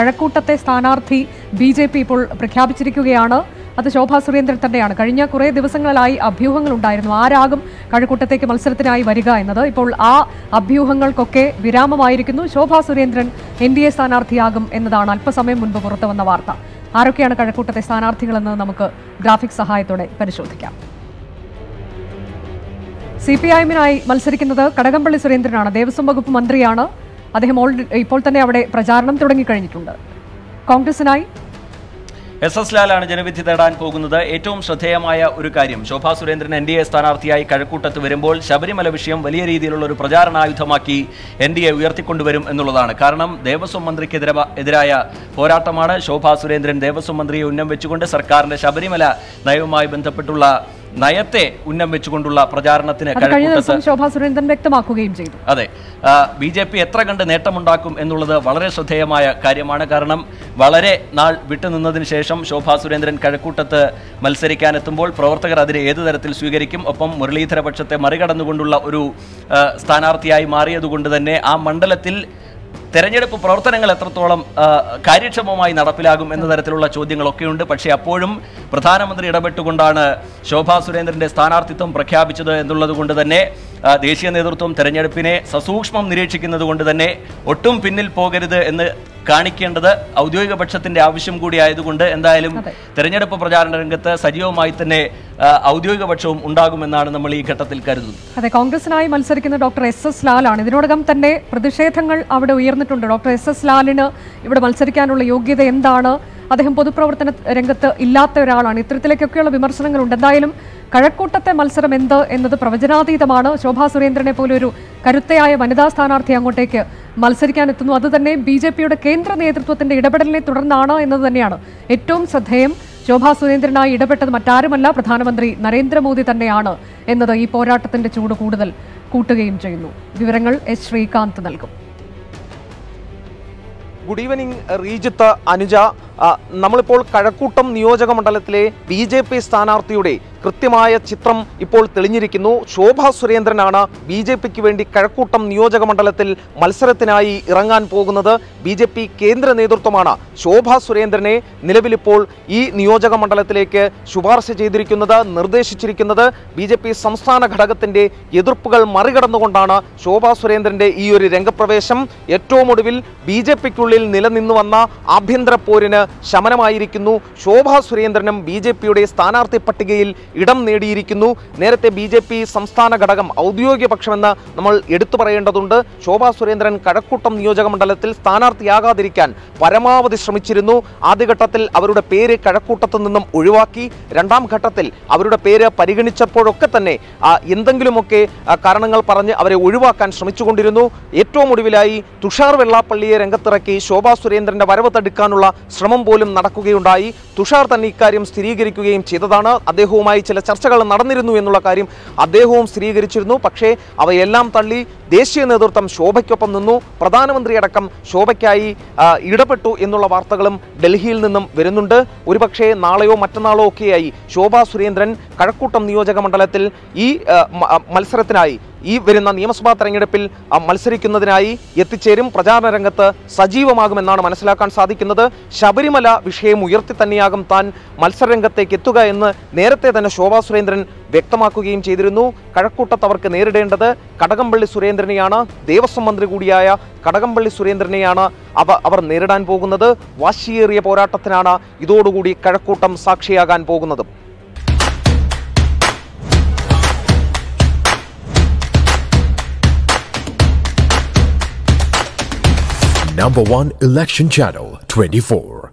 കഴക്കൂട്ടത്തെ സ്ഥാനാർത്ഥി B J P ഇപ്പോൾ പ്രഖ്യാപിച്ചിരിക്കുകയാണ് അത് ശോഭാ സുരേന്ദ്രൻ തന്നെയാണ് കഴിഞ്ഞ കുറേ ദിവസങ്ങളിലായി അഭ്യൂഹങ്ങൾ ഉണ്ടായിരുന്നു ആരാകും കഴക്കൂട്ടത്തേക്ക് മത്സരത്തിനായി വരിക എന്നത് ഇപ്പോൾ ആ അഭ്യൂഹങ്ങൾക്കൊക്കെ വിരാമമായിരിക്കുന്നു Shobha Surendran N D A സ്ഥാനാർത്ഥിയാകും എന്നതാണ് അല്പസമയം മുൻപ് പുറത്തു വന്ന വാർത്ത ആരൊക്കെയാണ് കഴക്കൂട്ടത്തെ സ്ഥാനാർത്ഥികളെന്ന് നമുക്ക് ഗ്രാഫിക് സഹായത്തോടെ പരിശോധിക്കാം സി പി ഐഎമ്മിനായി മത്സരിക്കുന്നത് കടകംപള്ളി സുരേന്ദ്രനാണ് ദേവസ്വം വകുപ്പ് മന്ത്രിയാണ് അദ്ദേഹം ഓൾറെഡി ഇപ്പോൾ തന്നെ അവിടെ പ്രചാരണം തുടങ്ങിക്കഴിഞ്ഞിട്ടുണ്ട് കോൺഗ്രസിനായി എസ് എസ് ലാലാണ് ജനവിധി തേടാൻ പോകുന്നത് ഏറ്റവും ശ്രദ്ധേയമായ ഒരു കാര്യം Shobha Surendran N D A സ്ഥാനാർത്ഥിയായി കഴക്കൂട്ടത്ത് വരുമ്പോൾ ശബരിമല വിഷയം വലിയ രീതിയിലുള്ള ഒരു പ്രചാരണായുധമാക്കി എൻ ഡി എ ഉയർത്തിക്കൊണ്ടുവരും എന്നുള്ളതാണ് കാരണം ദേവസ്വം മന്ത്രിക്കെതിരെ എതിരായ പോരാട്ടമാണ് ശോഭാ സുരേന്ദ്രൻ ദേവസ്വം മന്ത്രിയെ ഉന്നം വെച്ചുകൊണ്ട് സർക്കാരിന്റെ ശബരിമല നയവുമായി ബന്ധപ്പെട്ടുള്ള നയത്തെ ഉന്നം വെച്ചുകൊണ്ടുള്ള പ്രചാരണത്തിന് അത് കഴിഞ്ഞ കഴക്കൂട്ടത്ത് ദിവസം ശോഭാ സുരേന്ദ്രൻ വ്യക്തമാക്കുകയും ചെയ്തു അതെ ബി ജെ പി എത്ര കണ്ട് നേട്ടമുണ്ടാക്കും എന്നുള്ളത് വളരെ ശ്രദ്ധേയമായ കാര്യമാണ് കാരണം വളരെ നാൾ വിട്ടുനിന്നതിന് ശേഷം ശോഭാ സുരേന്ദ്രൻ കഴക്കൂട്ടത്ത് മത്സരിക്കാനെത്തുമ്പോൾ പ്രവർത്തകർ അതിനെ ഏത് തരത്തിൽ സ്വീകരിക്കും ഒപ്പം മുരളീധര പക്ഷത്തെ മറികടന്നുകൊണ്ടുള്ള ഒരു ആ, സ്ഥാനാർത്ഥിയായി മാറിയതുകൊണ്ട് തന്നെ ആ മണ്ഡലത്തിൽ തെരഞ്ഞെടുപ്പ് പ്രവർത്തനങ്ങൾ എത്രത്തോളം ആ, കാര്യക്ഷമമായി നടപ്പിലാകും എന്ന തരത്തിലുള്ള ചോദ്യങ്ങളൊക്കെയുണ്ട് പക്ഷേ അപ്പോഴും പ്രധാനമന്ത്രി ഇടപെട്ടുകൊണ്ടാണ് ശോഭാ സുരേന്ദ്രന്റെ സ്ഥാനാർത്ഥിത്വം പ്രഖ്യാപിച്ചത് എന്നുള്ളത് കൊണ്ട് തന്നെ ആ, ദേശീയ നേതൃത്വം തെരഞ്ഞെടുപ്പിനെ സസൂക്ഷ്മം നിരീക്ഷിക്കുന്നത് കൊണ്ട് തന്നെ ഒട്ടും പിന്നിൽ പോകരുത് എന്ന് കാണിക്കേണ്ടത് ഔദ്യോഗിക പക്ഷത്തിന്റെ ആവശ്യം കൂടി ആയതുകൊണ്ട് എന്തായാലും അതെ. തെരഞ്ഞെടുപ്പ് പ്രചാരണ രംഗത്ത് സജീവമായി തന്നെ ആ, ഔദ്യോഗിക പക്ഷവും ഉണ്ടാകുമെന്നാണ് നമ്മൾ ഈ ഘട്ടത്തിൽ കരുതുന്നത് അതെ കോൺഗ്രസിനായി മത്സരിക്കുന്ന ഡോക്ടർ എസ് എസ് ലാലാണ് ഇതിനോടകം തന്നെ പ്രതിഷേധങ്ങൾ അവിടെ ഉയർന്നിട്ടുണ്ട് ഡോക്ടർ എസ് എസ് ലാലിന് ഇവിടെ മത്സരിക്കാനുള്ള യോഗ്യത എന്താണ് അദ്ദേഹം പൊതുപ്രവർത്തന രംഗത്ത് ഇല്ലാത്ത ഒരാളാണ് ഇത്തരത്തിലേക്കൊക്കെയുള്ള വിമർശനങ്ങളുണ്ട് എന്തായാലും കഴക്കൂട്ടത്തെ മത്സരം എന്ത് എന്നത് പ്രവചനാതീതമാണ് ശോഭാ സുരേന്ദ്രനെ പോലെ ഒരു കരുത്തയായ വനിതാ സ്ഥാനാർത്ഥി അങ്ങോട്ടേക്ക് മത്സരിക്കാൻ എത്തുന്നു അതുതന്നെ ബി ജെ പിയുടെ കേന്ദ്ര നേതൃത്വത്തിന്റെ ഇടപെടലിനെ തുടർന്നാണ് എന്നത് തന്നെയാണ് ഏറ്റവും ശ്രദ്ധേയം ശോഭാ സുരേന്ദ്രനായി ഇടപെട്ടത് മറ്റാരുമല്ല പ്രധാനമന്ത്രി നരേന്ദ്രമോദി തന്നെയാണ് എന്നത് ഈ പോരാട്ടത്തിന്റെ ചൂട് കൂടുതൽ കൂട്ടുകയും ചെയ്യുന്നു വിവരങ്ങൾ എസ് ശ്രീകാന്ത് നൽകും ഗുഡ് ഈവനിങ് റീജിത്ത് അനുജ ആ, നമ്മളിപ്പോൾ കഴക്കൂട്ടം നിയോജക മണ്ഡലത്തിലെ ബി ജെ പി സ്ഥാനാർത്ഥിയുടെ കൃത്യമായ ചിത്രം ഇപ്പോൾ തെളിഞ്ഞിരിക്കുന്നു ശോഭാ സുരേന്ദ്രനാണ് ബി ജെ പിക്ക് വേണ്ടി കഴക്കൂട്ടം നിയോജക മണ്ഡലത്തിൽ മത്സരത്തിനായി ഇറങ്ങാൻ പോകുന്നത് ബി ജെ പി കേന്ദ്ര നേതൃത്വമാണ് ശോഭാ സുരേന്ദ്രനെ നിലവിലിപ്പോൾ ഈ നിയോജക മണ്ഡലത്തിലേക്ക് ശുപാർശ ചെയ്തിരിക്കുന്നത് നിർദ്ദേശിച്ചിരിക്കുന്നത് ബി ജെ പി സംസ്ഥാന ഘടകത്തിന്റെ എതിർപ്പുകൾ മറികടന്നുകൊണ്ടാണ് ശോഭാ സുരേന്ദ്രന്റെ ഈ ഒരു രംഗപ്രവേശം ഏറ്റവും ഒടുവിൽ ബി ജെ പിക്കുള്ളിൽ നിലനിന്നു വന്ന ആഭ്യന്തര പോരിന് ശമനമായിരിക്കുന്നു ശോഭാ സുരേന്ദ്രനും ബി ജെ പിയുടെ സ്ഥാനാർത്ഥി പട്ടികയിൽ ഇടം നേടിയിരിക്കുന്നു നേരത്തെ ബി ജെ പി സംസ്ഥാന ഘടകം ഔദ്യോഗിക പക്ഷമെന്ന് നമ്മൾ എടുത്തു പറയേണ്ടതുണ്ട് ശോഭാ സുരേന്ദ്രൻ കഴക്കൂട്ടം നിയോജക മണ്ഡലത്തിൽ സ്ഥാനാർത്ഥിയാകാതിരിക്കാൻ പരമാവധി ശ്രമിച്ചിരുന്നു ആദ്യഘട്ടത്തിൽ അവരുടെ പേര് കഴക്കൂട്ടത്തു നിന്നും ഒഴിവാക്കി രണ്ടാം ഘട്ടത്തിൽ അവരുടെ പേര് പരിഗണിച്ചപ്പോഴൊക്കെ തന്നെ ആ, എന്തെങ്കിലുമൊക്കെ ആ, കാരണങ്ങൾ പറഞ്ഞ് അവരെ ഒഴിവാക്കാൻ ശ്രമിച്ചുകൊണ്ടിരുന്നു ഏറ്റവും ഒടുവിലായി തുഷാർ വെള്ളാപ്പള്ളിയെ രംഗത്തിറക്കി ശോഭാ സുരേന്ദ്രന്റെ വരവ് തടുക്കാനുള്ള ശ്രമം പോലും നടക്കുകയുണ്ടായി തുഷാർ തന്നെ ഇക്കാര്യം സ്ഥിരീകരിക്കുകയും ചെയ്തതാണ് അദ്ദേഹവുമായി ചില ചർച്ചകൾ നടന്നിരുന്നു എന്നുള്ള കാര്യം അദ്ദേഹവും സ്ഥിരീകരിച്ചിരുന്നു പക്ഷേ അവയെല്ലാം തള്ളി ദേശീയ നേതൃത്വം ശോഭയ്ക്കൊപ്പം നിന്നു പ്രധാനമന്ത്രി അടക്കം ശോഭയ്ക്കായി ആ, ഇടപെട്ടു എന്നുള്ള വാർത്തകളും ഡൽഹിയിൽ നിന്നും വരുന്നുണ്ട് ഒരുപക്ഷേ നാളെയോ മറ്റന്നാളോ ഒക്കെയായി ശോഭാ സുരേന്ദ്രൻ കഴക്കൂട്ടം നിയോജക മണ്ഡലത്തിൽ ഈ ആ, മ- ആ, മത്സരത്തിനായി ഈ വരുന്ന നിയമസഭാ തെരഞ്ഞെടുപ്പിൽ ആ, മത്സരിക്കുന്നതിനായി എത്തിച്ചേരും പ്രചാരണ രംഗത്ത് സജീവമാകുമെന്നാണ് മനസ്സിലാക്കാൻ സാധിക്കുന്നത് ശബരിമല വിഷയം ഉയർത്തി തന്നെയാകും താൻ മത്സരരംഗത്തേക്ക് എത്തുക എന്ന് നേരത്തെ തന്നെ ശോഭാ സുരേന്ദ്രൻ വ്യക്തമാക്കുകയും ചെയ്തിരുന്നു കഴക്കൂട്ടത്ത് അവർക്ക് നേരിടേണ്ടത് കടകംപള്ളി സുരേന്ദ്രനെയാണ് ദേവസ്വം മന്ത്രി കൂടിയായ കടകംപള്ളി സുരേന്ദ്രനെയാണ് അവ അവർ നേരിടാൻ പോകുന്നത് വാശിയേറിയ പോരാട്ടത്തിനാണ് ഇതോടുകൂടി കഴക്കൂട്ടം സാക്ഷിയാകാൻ പോകുന്നത് Number one election channel 24.